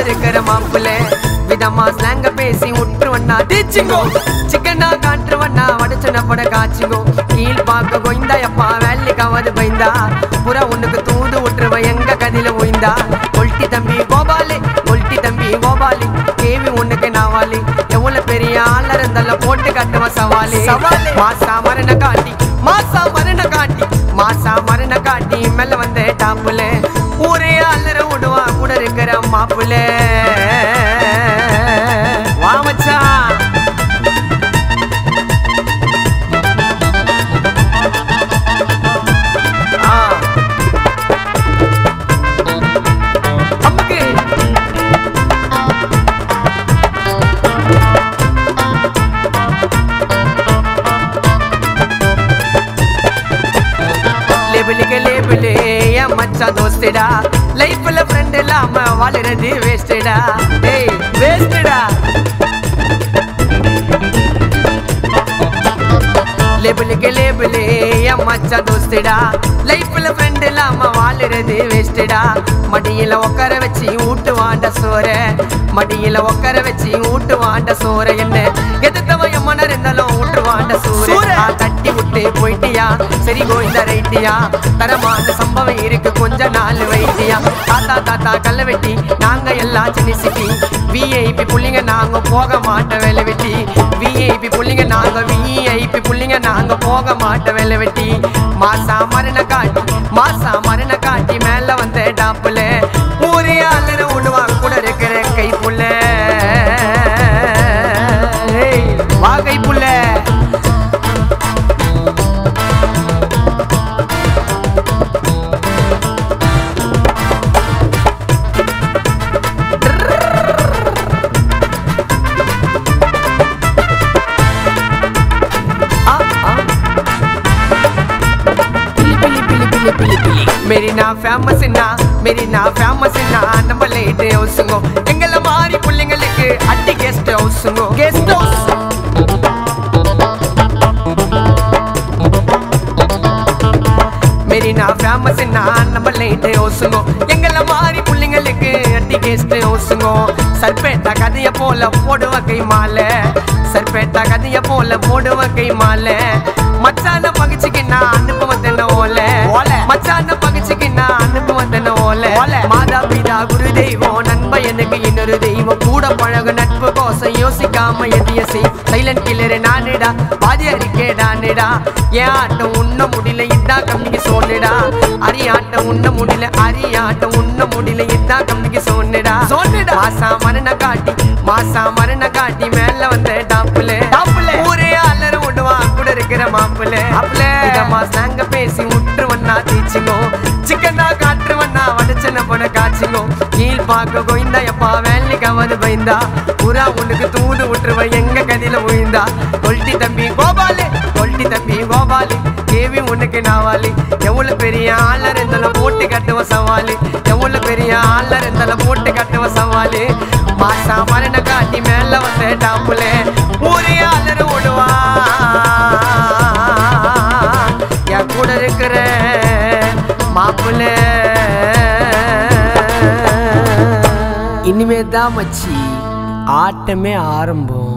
இருக்கிற மாப்பிள்ளை விதமா ஸ்லாங்க பேசி விட்டுருவண்ணா டீச்சிங்கோ சிக்கனா காட்டுருவண்ணா வடச்சன பட காய்ச்சிங்கோ கீழ் பார்க்க கொய்ந்தா எப்பா வேலைக்காவது பயந்தா புற உனக்கு தூது விட்டுருவ எங்க கதில ஒய்ந்தா கொல்ட்டி தம்பி கோபாலி கொல்ட்டி தம்பி கோபாலி கேவி உனக்கு நாவாலி எவ்வளவு பெரிய ஆள இருந்தாலும் போட்டு காட்டுவ சவாலி சவாலி. மாசா மரண காட்டி மாசா மரண காட்டி மாசா மரண காட்டி மேல வந்த டாப்புல ஊரே அலற விடுவா கூட இருக்கிற மாப்புல வா மச்சான் ஆ. அம்முக்கு. லேபிளுக்கு லேபிளு என் மச்சான் தோஸ்துடா லைஃப்ல ஃப்ரெண்ட் இல்லாம வாழுறது வேஸ்டடா டேய் வேஸ்டடா லேபிளுக்கு லேபிளு என் மச்சான் தோஸ்துடா லைஃப்ல ஃப்ரெண்ட் இல்லாம வாழுறது வேஸ்டடா மடியில உட்கார வச்சு ஊட்டு வாண்ட சோற மடியில உட்கார வச்சு ஊட்டு வாண்ட சோற என்ன எதிர்த்தவன் என் மன இருந்தாலும் ஊட்டு வாண்ட சோற சூறை. ஆ, தட்டி விட்டு போயிட்டியா சரி கோயிந்த ரைட்டியா தரமான சம்பவம் இருக்கு கொஞ்ச நாள் வைட்டியா தாத்தா தாத்தா கல்ல வெட்டி நாங்க எல்லாம் சின்ன சிட்டி விஐபி புள்ளிங்க நாங்க போக மாட்ட வேலை வெட்டி விஐபி புள்ளிங்க நாங்க விஐபி புள்ளிங்க நாங்க போக மாட்ட வேலை வெட்டி மாசா மரண காட்டி மாசா மரண காட்டி மேல வந்த டாப்புல ஊரே அலற விடுவா கூட இருக்கிற கை புள்ள ஏய், வா கை புள்ள आ, आ। பிலி, பிலி, பிலி, பிலி, பிலி, பிலி. மேரி நான் ஃபேமஸ்னா மேரி நான் ஃபேமஸ்னா நம்ம லைட் ஹவுஸுங்க எங்கள மாதிரி பிள்ளைங்களுக்கு அட்டி கெஸ்ட் ஹவுஸுங்க கெஸ்ட் ஹவுஸ் மேரி நான் ஃபேமஸ்னா நம்ம லைட் ஹவுஸுங்க எங்கள மாதிரி பிள்ளைங்களுக்கு அட்டி கெஸ்ட் ஹவுஸுங்க சர்பேட்டா கதைய போல போடுவ கை மாலை சர்பேட்டா கதைய போல போடுவ கை மாலை மச்சான பகிச்சுக்கு நான் அனுப்புவ தென்ன ஓல ஓலை. மச்சான பகிச்சுக்கு நான் அனுப்புவ தென்ன ஓல ஓலை. மாதா பிதா குரு தெய்வம் நண்ப எனக்கு இன்னொரு தெய்வம் கூட பழகு நட்பு கோசம் யோசிக்காம எதிய செய் சைலண்ட் கில்லரு நானுடா பாதி அறிக்கேடானுடா ஏன் ஆட்டம் உண்ண முடியல இதான் கம்மிக்கு சோனுடா அரியாட்டம் உண்ண முடியல அரியாட்டம் உண்ண முடியல இதான் கம்மிக்கு சோனுடா சோனுடா. மாசா மரண காட்டி மாசா மரண காட்டி மேல வந்த டாப்புல டாப்புல. ஊரே அலற விடுவா கூட இருக்கிற மாப்பிள்ள மாப்பிள்ளை. இதமா சாங்க பேசி விட்டுருவண்ணா தீச்சுங்கோ சிக்கனா காட்டுருவண்ணா வடச்சன போன காய்ச்சிங்கோ கீழ் பார்க்க கோய்ந்தா எப்பா வேலைக்காவது பயந்தா புறா உனக்கு தூது விட்டுருவ எங்க கதில உயிந்தா கொல்ட்டி தம்பி கோபாலு கொல்ட்டி தம்பி கோபாலு கேவி உனக்கு நாவாலி எவ்வளவு பெரிய ஆளர் இருந்தாலும் போட்டு கட்டுவ சவாலு எவ்வளவு பெரிய ஆளர் இருந்தாலும் போட்டு கட்டுவ சவாலு மாசா மரண காட்டி மேல வந்த டாப்புல ஊரே அலற விடுவா என் கூட இருக்கிற மாப்பிள்ள இனிமே தான் மச்சி ஆட்டமே ஆரம்பம்